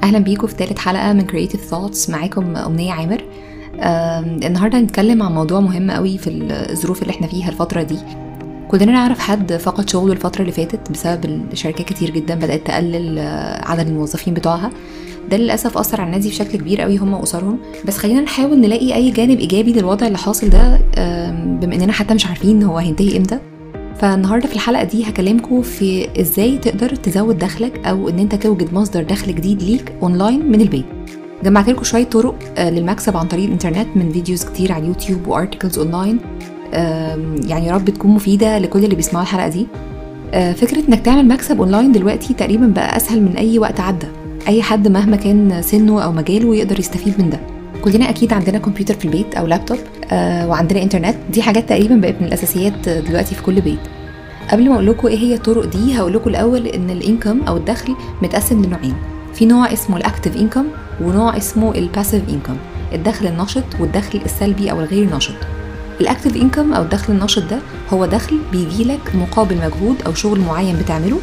اهلا بيكم في ثالث حلقه من Creative Thoughts معاكم امنيه عامر آم، النهارده هنتكلم عن موضوع مهم قوي في الظروف اللي احنا فيها الفتره دي كلنا نعرف حد فقد شغله الفتره اللي فاتت بسبب الشركات كتير جدا بدات تقلل آه، عدد الموظفين بتوعها ده للاسف اثر على الناس دي بشكل كبير قوي هم واسرهم بس خلينا نحاول نلاقي اي جانب ايجابي للوضع اللي حاصل ده آم، بما اننا حتى مش عارفين هو هينتهي امتى فالنهارده في الحلقه دي هكلمكم في ازاي تقدر تزود دخلك او ان انت توجد مصدر دخل جديد ليك اونلاين من البيت جمعت لكم شويه طرق آه، للمكسب عن طريق الانترنت من فيديوز كتير على اليوتيوب وارتكلز اونلاين آم، يعني يا رب تكون مفيده لكل اللي بيسمعوا الحلقه دي آه، فكره انك تعمل مكسب اونلاين دلوقتي تقريبا بقى اسهل من اي وقت عدى اي حد مهما كان سنه او مجاله يقدر يستفيد من ده كلنا اكيد عندنا كمبيوتر في البيت او لابتوب آه، وعندنا انترنت دي حاجات تقريبا بقت من الاساسيات آه، دلوقتي في كل بيت قبل ما اقول لكم ايه هي الطرق دي هقول لكم الاول ان الانكم او الدخل متقسم لنوعين في نوع اسمه الاكتيف انكم ونوع اسمه الباسيف انكم الدخل النشط والدخل السلبي او الغير نشط الاكتيف انكم او الدخل النشط ده هو دخل بيجي لك مقابل مجهود او شغل معين بتعمله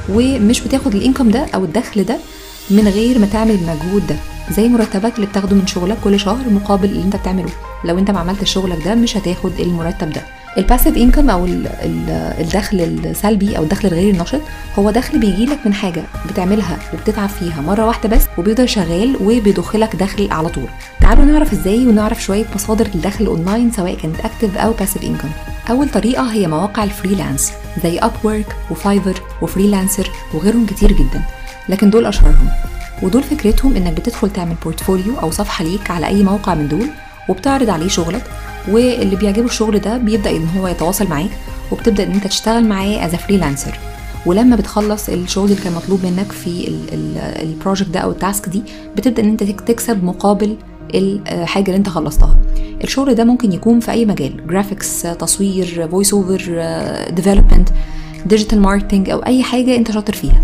ومش بتاخد الانكم ده او الدخل ده من غير ما تعمل المجهود ده زي مرتبك اللي بتاخده من شغلك كل شهر مقابل اللي انت بتعمله لو انت ما عملتش شغلك ده مش هتاخد المرتب ده الباسيف انكم او ال ال الدخل السلبي او الدخل الغير النشط هو دخل بيجي لك من حاجه بتعملها وبتتعب فيها مره واحده بس وبيفضل شغال وبيضخلك دخل على طول تعالوا نعرف ازاي ونعرف شويه مصادر الدخل اونلاين سواء كانت اكتف او باسيف انكم اول طريقه هي مواقع الفريلانس زي اب وورك وفايفر وفريلانسر وغيرهم كتير جدا لكن دول اشهرهم ودول فكرتهم انك بتدخل تعمل بورتفوليو او صفحه ليك على اي موقع من دول وبتعرض عليه شغلك واللي بيعجبه الشغل ده بيبدا ان هو يتواصل معاك وبتبدا ان انت تشتغل معاه از فريلانسر ولما بتخلص الشغل اللي كان مطلوب منك في البروجكت ده او التاسك دي بتبدا ان انت تك- تكسب مقابل الحاجه اللي انت خلصتها الشغل ده ممكن يكون في اي مجال جرافيكس تصوير فويس اوفر ديفلوبمنت ديجيتال ماركتنج او اي حاجه انت شاطر فيها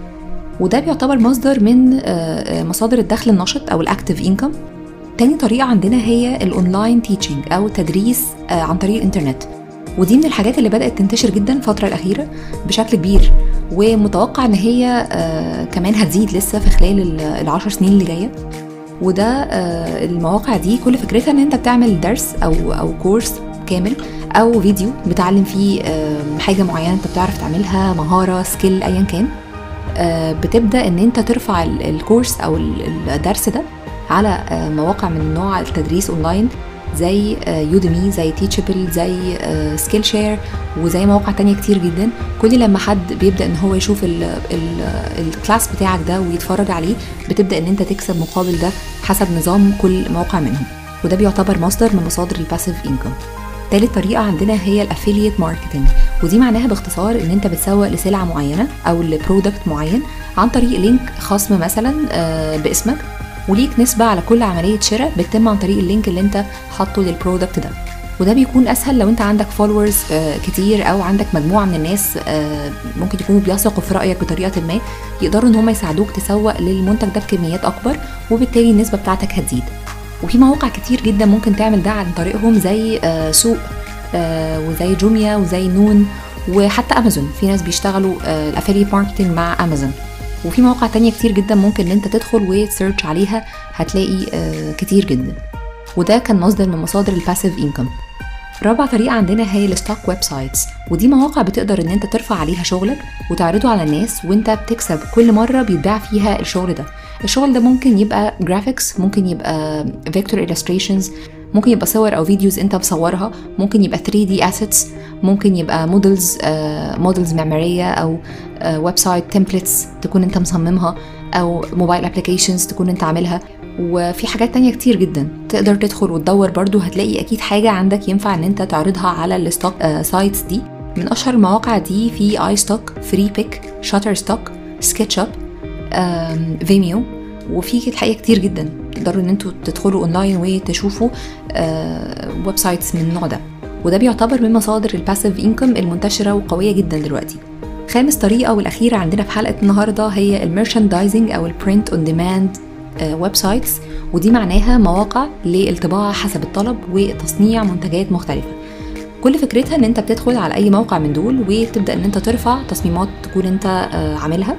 وده بيعتبر مصدر من آه، آه، مصادر الدخل النشط او الاكتيف انكم تاني طريقة عندنا هي الاونلاين تيتشنج او تدريس آه، عن طريق الانترنت ودي من الحاجات اللي بدأت تنتشر جدا الفترة الأخيرة بشكل كبير ومتوقع ان هي آه، كمان هتزيد لسه في خلال ال- العشر سنين اللي جاية وده آه، المواقع دي كل فكرتها ان انت بتعمل درس او او كورس كامل او فيديو بتعلم فيه آه، حاجة معينة انت بتعرف تعملها مهارة سكيل ايا كان آه، بتبدا ان انت ترفع ال- الكورس او ال- الدرس ده على آه، مواقع من نوع التدريس اونلاين زي يوديمي زي تيتشابل زي سكيل شير وزي مواقع تانية كتير جدا كل لما حد بيبدا ان هو يشوف ال- ال- الكلاس بتاعك ده ويتفرج عليه بتبدا ان انت تكسب مقابل ده حسب نظام كل موقع منهم وده بيعتبر مصدر من مصادر الباسيف انكم تالت طريقة عندنا هي الافيليت ماركتنج ودي معناها باختصار ان انت بتسوق لسلعة معينة او لبرودكت معين عن طريق لينك خصم مثلا آه، باسمك وليك نسبة على كل عملية شراء بتتم عن طريق اللينك اللي انت حاطه للبرودكت ده وده بيكون اسهل لو انت عندك فولورز كتير او عندك مجموعه من الناس آه، ممكن يكونوا بيثقوا في رايك بطريقه ما يقدروا ان هم يساعدوك تسوق للمنتج ده بكميات اكبر وبالتالي النسبه بتاعتك هتزيد وفي مواقع كتير جدا ممكن تعمل ده عن طريقهم زي آه، سوق آه، وزي جوميا وزي نون وحتى امازون في ناس بيشتغلوا الافيليت ماركتنج مع امازون وفي مواقع تانية كتير جدا ممكن ان انت تدخل وتسيرش عليها هتلاقي آه، كتير جدا وده كان مصدر من مصادر الباسيف انكم رابع طريقة عندنا هي الستوك ويب سايتس ودي مواقع بتقدر ان انت ترفع عليها شغلك وتعرضه على الناس وانت بتكسب كل مرة بيتباع فيها الشغل ده الشغل ده ممكن يبقى جرافيكس ممكن يبقى فيكتور illustrations ممكن يبقى صور او فيديوز انت مصورها ممكن يبقى 3 دي assets ممكن يبقى مودلز مودلز معماريه او ويب سايت تمبلتس تكون انت مصممها او موبايل ابلكيشنز تكون انت عاملها وفي حاجات تانية كتير جدا تقدر تدخل وتدور برضو هتلاقي اكيد حاجه عندك ينفع ان انت تعرضها على الستوك سايتس دي من اشهر المواقع دي في اي ستوك فري بيك شاتر ستوك سكتش اب فيميو وفي الحقيقه كتير جدا تقدروا ان انتوا تدخلوا اونلاين وتشوفوا ويب سايتس من النوع ده وده بيعتبر من مصادر الباسيف انكم المنتشره وقويه جدا دلوقتي خامس طريقه والاخيره عندنا في حلقه النهارده هي الميرشاندايزنج او البرنت اون ديماند ويب سايتس ودي معناها مواقع للطباعه حسب الطلب وتصنيع منتجات مختلفه كل فكرتها ان انت بتدخل على اي موقع من دول وتبدا ان انت ترفع تصميمات تكون انت آه، عاملها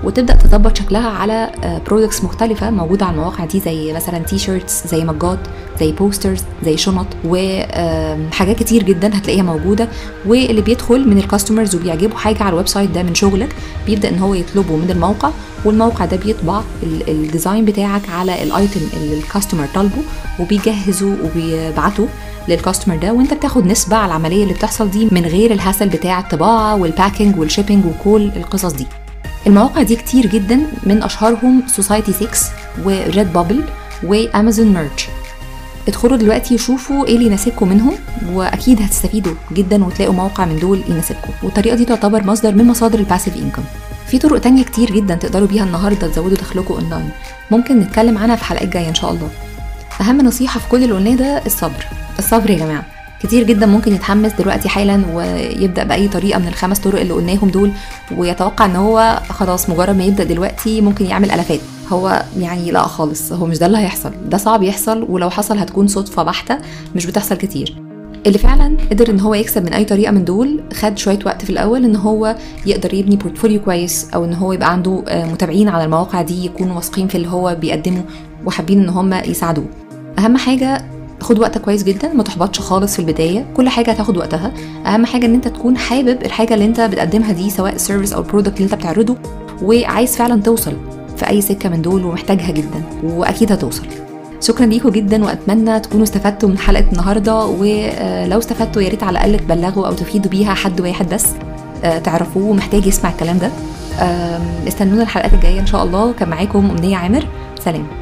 وتبدا تظبط شكلها على برودكتس مختلفه موجوده على المواقع دي زي مثلا تي شيرتس زي مجات زي بوسترز زي شنط وحاجات كتير جدا هتلاقيها موجوده واللي بيدخل من الكاستمرز وبيعجبه حاجه على الويب سايت ده من شغلك بيبدا ان هو يطلبه من الموقع والموقع ده بيطبع الديزاين بتاعك على الايتم اللي الكاستمر طالبه وبيجهزه وبيبعته للكاستمر ده وانت بتاخد نسبه على العمليه اللي بتحصل دي من غير الهسل بتاع الطباعه والباكينج والشيبينج وكل القصص دي المواقع دي كتير جدا من اشهرهم سوسايتي 6 وريد بابل وامازون ميرج ادخلوا دلوقتي وشوفوا ايه اللي يناسبكم منهم واكيد هتستفيدوا جدا وتلاقوا موقع من دول يناسبكم والطريقه دي تعتبر مصدر من مصادر الباسيف انكم في طرق تانية كتير جدا تقدروا بيها النهارده تزودوا دخلكم اونلاين ممكن نتكلم عنها في حلقات جايه ان شاء الله اهم نصيحه في كل اللي قلناه ده الصبر الصبر يا جماعه كتير جدا ممكن يتحمس دلوقتي حالا ويبدا باي طريقه من الخمس طرق اللي قلناهم دول ويتوقع ان هو خلاص مجرد ما يبدا دلوقتي ممكن يعمل الافات هو يعني لا خالص هو مش ده اللي هيحصل ده صعب يحصل ولو حصل هتكون صدفه بحته مش بتحصل كتير اللي فعلا قدر ان هو يكسب من اي طريقه من دول خد شويه وقت في الاول ان هو يقدر يبني بورتفوليو كويس او ان هو يبقى عنده متابعين على المواقع دي يكونوا واثقين في اللي هو بيقدمه وحابين ان هم يساعدوه اهم حاجه خد وقتك كويس جدا ما تحبطش خالص في البدايه كل حاجه هتاخد وقتها اهم حاجه ان انت تكون حابب الحاجه اللي انت بتقدمها دي سواء السيرفيس او البرودكت اللي انت بتعرضه وعايز فعلا توصل في اي سكه من دول ومحتاجها جدا واكيد هتوصل شكرا ليكم جدا واتمنى تكونوا استفدتوا من حلقه النهارده ولو استفدتوا يا ريت على الاقل تبلغوا او تفيدوا بيها حد واحد بس تعرفوه محتاج يسمع الكلام ده استنونا الحلقات الجايه ان شاء الله كان معاكم امنيه عامر سلام